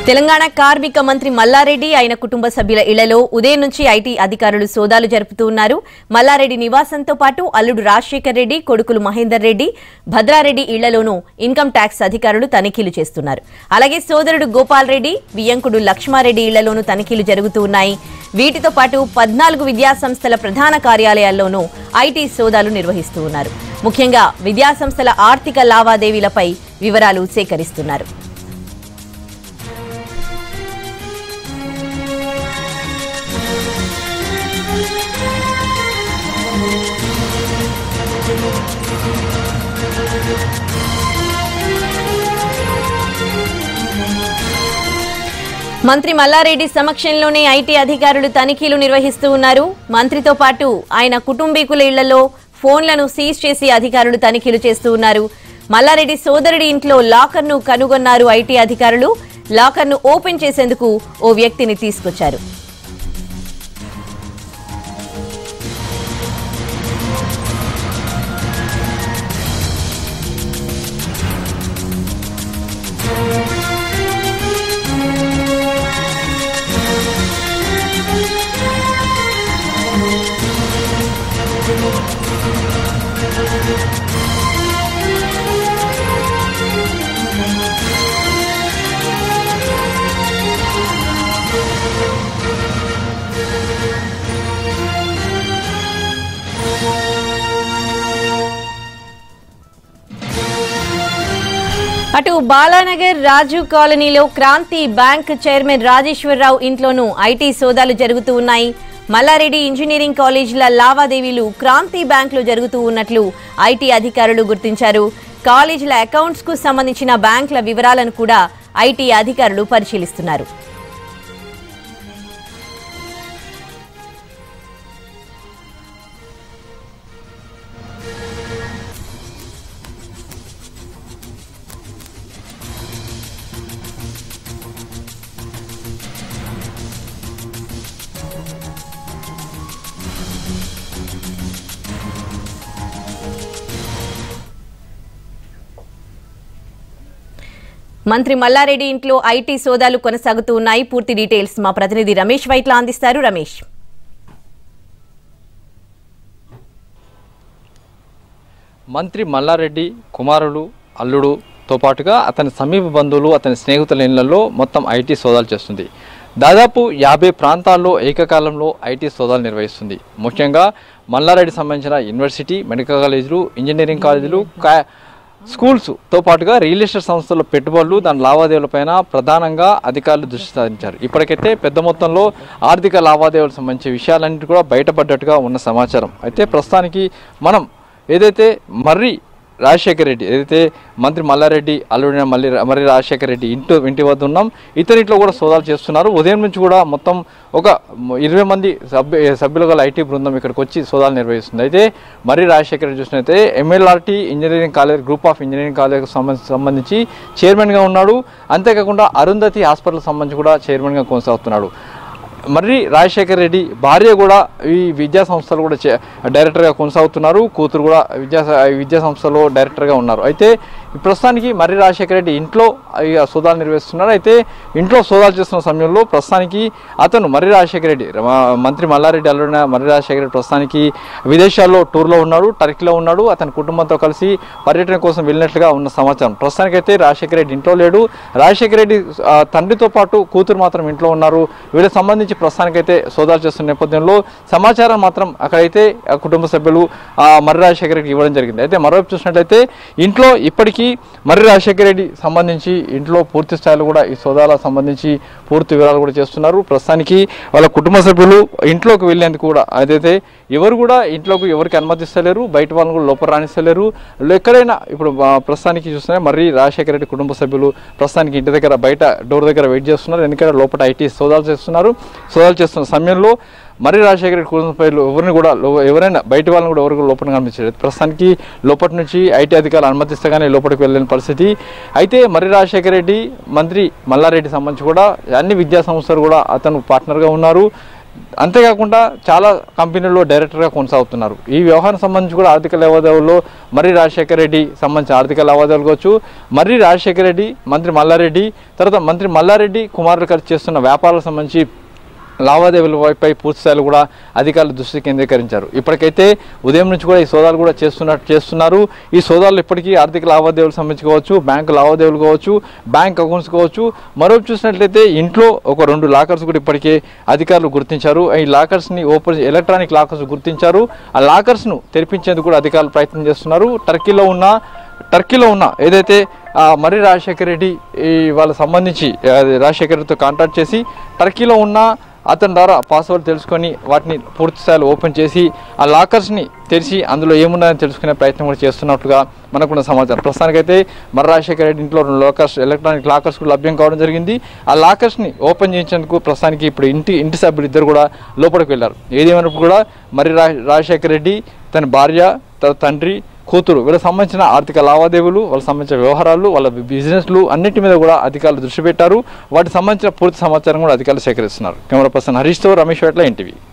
తెలంగాణ కార్మిక మంత్రి మల్లారెడ్డి ఆయన కుటుంబ సభ్యుల ఇళ్లలో ఉదయం నుంచి ఐటీ అధికారులు సోదాలు జరుపుతూ ఉన్నారు మల్లారెడ్డి నివాసంతో పాటు అల్లుడు రాజశేఖర్ రెడ్డి కొడుకులు మహేందర్ రెడ్డి భద్రారెడ్డి ఇళ్లలోనూ ఇన్కమ్ ట్యాక్స్ అధికారులు తనిఖీలు చేస్తున్నారు అలాగే సోదరుడు గోపాల్ రెడ్డి వియంకుడు లక్ష్మారెడ్డి ఇళ్లలోనూ తనిఖీలు జరుగుతూ ఉన్నాయి వీటితో పాటు పద్నాలుగు విద్యాసంస్థల ప్రధాన కార్యాలయాల్లోనూ ఐటీ సోదాలు నిర్వహిస్తూ ఉన్నారు ముఖ్యంగా విద్యాసంస్థల ఆర్థిక లావాదేవీలపై వివరాలు సేకరిస్తున్నారు మంత్రి మల్లారెడ్డి సమక్షంలోనే ఐటీ అధికారులు తనిఖీలు నిర్వహిస్తూ ఉన్నారు మంత్రితో పాటు ఆయన కుటుంబీకుల ఇళ్లలో ఫోన్లను సీజ్ చేసి అధికారులు తనిఖీలు చేస్తూ ఉన్నారు మల్లారెడ్డి సోదరుడి ఇంట్లో లాకర్ను కనుగొన్నారు ఐటీ అధికారులు లాకర్ను ఓపెన్ చేసేందుకు ఓ వ్యక్తిని తీసుకొచ్చారు అటు బాలానగర్ రాజు కాలనీలో క్రాంతి బ్యాంక్ చైర్మన్ రాజేశ్వరరావు ఇంట్లోనూ ఐటీ సోదాలు జరుగుతూ ఉన్నాయి మల్లారెడ్డి ఇంజనీరింగ్ కాలేజీల లావాదేవీలు క్రాంతి బ్యాంకులో జరుగుతూ ఉన్నట్లు ఐటీ అధికారులు గుర్తించారు కాలేజీల అకౌంట్స్ కు సంబంధించిన బ్యాంకుల వివరాలను కూడా ఐటీ అధికారులు పరిశీలిస్తున్నారు మంత్రి మల్లారెడ్డి ఇంట్లో ఐటీ సోదాలు కొనసాగుతూ ఉన్నాయి పూర్తి డీటెయిల్స్ మా ప్రతినిధి రమేష్ వైట్ల అందిస్తారు రమేష్ మంత్రి మల్లారెడ్డి కుమారులు అల్లుడుతో పాటుగా అతని సమీప బంధువులు అతని స్నేహితుల ఇళ్లలో మొత్తం ఐటీ సోదాలు చేస్తుంది దాదాపు యాభై ప్రాంతాల్లో ఏకకాలంలో ఐటీ సోదాలు నిర్వహిస్తుంది ముఖ్యంగా మల్లారెడ్డి సంబంధించిన యూనివర్సిటీ మెడికల్ కాలేజీలు ఇంజనీరింగ్ కాలేజీలు కా- స్కూల్స్తో పాటుగా రియల్ ఎస్టేట్ సంస్థల పెట్టుబడులు దాని లావాదేవీలపైన ప్రధానంగా అధికారులు దృష్టి సారించారు ఇప్పటికైతే పెద్ద మొత్తంలో ఆర్థిక లావాదేవీలకు సంబంధించిన విషయాలన్నింటి కూడా బయటపడ్డట్టుగా ఉన్న సమాచారం అయితే ప్రస్తుతానికి మనం ఏదైతే మర్రి రాజశేఖర్ రెడ్డి ఏదైతే మంత్రి మల్లారెడ్డి అల్లుడిన మల్లి మర్రి రాజశేఖర్ రెడ్డి ఇంటి ఇంటి వద్ద ఉన్నాం ఇతనిట్లో కూడా సోదాలు చేస్తున్నారు ఉదయం నుంచి కూడా మొత్తం ఒక ఇరవై మంది సభ్యు సభ్యులు గల ఐటీ బృందం ఇక్కడికి వచ్చి సోదాలు నిర్వహిస్తుంది అయితే మర్రి రాజశేఖర్ రెడ్డి చూసినైతే MLRT engineering college group of engineering కాలేజ్కి సంబంధించి సంబంధించి చైర్మన్గా ఉన్నాడు అంతేకాకుండా అరుంధతి హాస్పిటల్ సంబంధించి కూడా చైర్మన్గా కొనసాగుతున్నాడు మర్రి రాజశేఖర్ రెడ్డి భార్య కూడా ఈ విద్యా సంస్థలు కూడా చే- డైరెక్టర్గా కొనసాగుతున్నారు కూతురు కూడా విద్యా విద్యా సంస్థలో డైరెక్టర్గా ఉన్నారు అయితే ఈ ప్రస్తుతానికి మర్రి రాజశేఖర రెడ్డి ఇంట్లో ఇక సోదాలు నిర్వహిస్తున్నారు అయితే ఇంట్లో సోదాలు చేస్తున్న సమయంలో ప్రస్తుతానికి అతను మర్రి రాజశేఖర రెడ్డి మ- మంత్రి మల్లారెడ్డి అల్లుడిన మర్రి రాజశేఖర రెడ్డి ప్రస్తుతానికి విదేశాల్లో టూర్లో ఉన్నాడు టర్కీలో ఉన్నాడు అతని కుటుంబంతో కలిసి పర్యటన కోసం వెళ్ళినట్లుగా ఉన్న సమాచారం ప్రస్తుతానికైతే రాజశేఖర రెడ్డి ఇంట్లో లేడు రాజశేఖర రెడ్డి ఆ, తండ్రితో పాటు కూతురు మాత్రం ఇంట్లో ఉన్నారు వీళ్ళకి సంబంధించి ప్రస్తుతానికైతే సోదాలు చేస్తున్న నేపథ్యంలో సమాచారం మాత్రం అక్కడైతే ఆ కుటుంబ సభ్యులు ఆ, మర్రి రాజశేఖర రెడ్డికి ఇవ్వడం జరిగింది అయితే మరోవైపు చూసినట్లయితే ఇంట్లో ఇప్పటికీ మర్రి రాజశేఖర రెడ్డి సంబంధించి ఇంట్లో పూర్తి స్థాయిలో కూడా ఈ సోదాలకు సంబంధించి పూర్తి వివరాలు కూడా చేస్తున్నారు ప్రస్తుతానికి వాళ్ళ కుటుంబ సభ్యులు ఇంట్లోకి వెళ్ళేందుకు కూడా అదైతే ఎవరు కూడా ఇంట్లోకి ఎవరికి అనుమతిస్తలేరు బయట వాళ్ళని కూడా లోపల రాణిస్తలేరు ఎక్కడైనా ఇప్పుడు ఆ, ప్రస్తుతానికి చూస్తే మర్రి రాజశేఖర రెడ్డి కుటుంబ సభ్యులు ప్రస్తుతానికి ఇంటి దగ్గర బయట డోర్ దగ్గర వెయిట్ చేస్తున్నారు ఎందుకంటే లోపల ఐటీ సోదాలు చేస్తున్నారు సోదాలు చేస్తున్న సమయంలో మర్రి రాజశేఖర రెడ్డి కుటుంబ సభ్యులు ఎవరిని కూడా లో- ఎవరైనా బయట వాళ్ళని కూడా ఎవరు కూడా లోపల కనిపించలేదు ప్రస్తుతానికి లోపటి నుంచి ఐటీ అధికారులు అనుమతిస్తే కానీ లోపలికి వెళ్ళలేని పరిస్థితి అయితే మర్రి రాజశేఖర రెడ్డి మంత్రి మల్లారెడ్డి సంబంధించి కూడా అన్ని విద్యా సంస్థలు కూడా అతను పార్ట్నర్గా ఉన్నారు అంతేకాకుండా చాలా కంపెనీల్లో డైరెక్టర్గా కొనసాగుతున్నారు ఈ వ్యవహారం సంబంధించి కూడా ఆర్థిక లావాదేవీల్లో మర్రి రాజశేఖర రెడ్డి సంబంధించిన ఆర్థిక లావాదేవీలు కావచ్చు మర్రి రాజశేఖర రెడ్డి మంత్రి మల్లారెడ్డి తర్వాత మంత్రి మల్లారెడ్డి కుమారులు కలిసి చేస్తున్న వ్యాపారాలకు సంబంధించి లావాదేవీలపై పూర్తి స్థాయిలో కూడా అధికారులు దృష్టి కేంద్రీకరించారు ఇప్పటికైతే ఉదయం నుంచి కూడా ఈ సోదాలు కూడా చేస్తున్నట్టు చేస్తున్నారు ఈ సోదాలు ఇప్పటికీ ఆర్థిక లావాదేవీలకు సంబంధించి కావచ్చు బ్యాంకు లావాదేవీలు కావచ్చు బ్యాంక్ అకౌంట్స్ కావచ్చు మరోపు చూసినట్లయితే ఇంట్లో ఒక రెండు లాకర్స్ కూడా ఇప్పటికే అధికారులు గుర్తించారు ఈ లాకర్స్ని ఓపెన్ ఎలక్ట్రానిక్ లాకర్స్ గుర్తించారు ఆ లాకర్స్ను తెరిపించేందుకు కూడా అధికారులు ప్రయత్నం చేస్తున్నారు టర్కీలో ఉన్న టర్కీలో ఉన్న ఏదైతే ఆ, మర్రి రాజశేఖర రెడ్డి ఈ వాళ్ళ సంబంధించి ఆ, రాజశేఖర రెడ్డితో కాంటాక్ట్ చేసి టర్కీలో ఉన్న అతని ద్వారా పాస్వర్డ్ తెలుసుకొని వాటిని పూర్తి స్థాయిలో ఓపెన్ చేసి ఆ లాకర్స్ని తెరిచి అందులో ఏమున్నాయని తెలుసుకునే ప్రయత్నం కూడా చేస్తున్నట్టుగా మనకున్న సమాచారం ప్రస్తుతానికైతే మర్రి రాజశేఖర రెడ్డి ఇంట్లో రెండు లాకర్స్ ఎలక్ట్రానిక్ లాకర్స్ కూడా లభ్యం కావడం జరిగింది ఆ లాకర్స్ని ఓపెన్ చేయించేందుకు ప్రస్తుతానికి ఇప్పుడు ఇంటి ఇంటి సభ్యులు ఇద్దరు కూడా లోపలికి వెళ్ళారు ఏదేమైనప్పుడు కూడా మర్రి రా రాజశేఖర రెడ్డి తన భార్య తన తండ్రి కూతురు వీళ్ళకి సంబంధించిన ఆర్థిక లావాదేవీలు వాళ్ళకి సంబంధించిన వ్యవహారాలు వాళ్ళ బిజినెస్లు అన్నిటి మీద కూడా అధికారులు దృష్టి పెట్టారు వాటికి సంబంధించిన పూర్తి సమాచారం కూడా అధికారులు సేకరిస్తున్నారు కెమెరా పర్సన్ హరీష్తో రమేష్ వేట్ల ఎన్టీవీ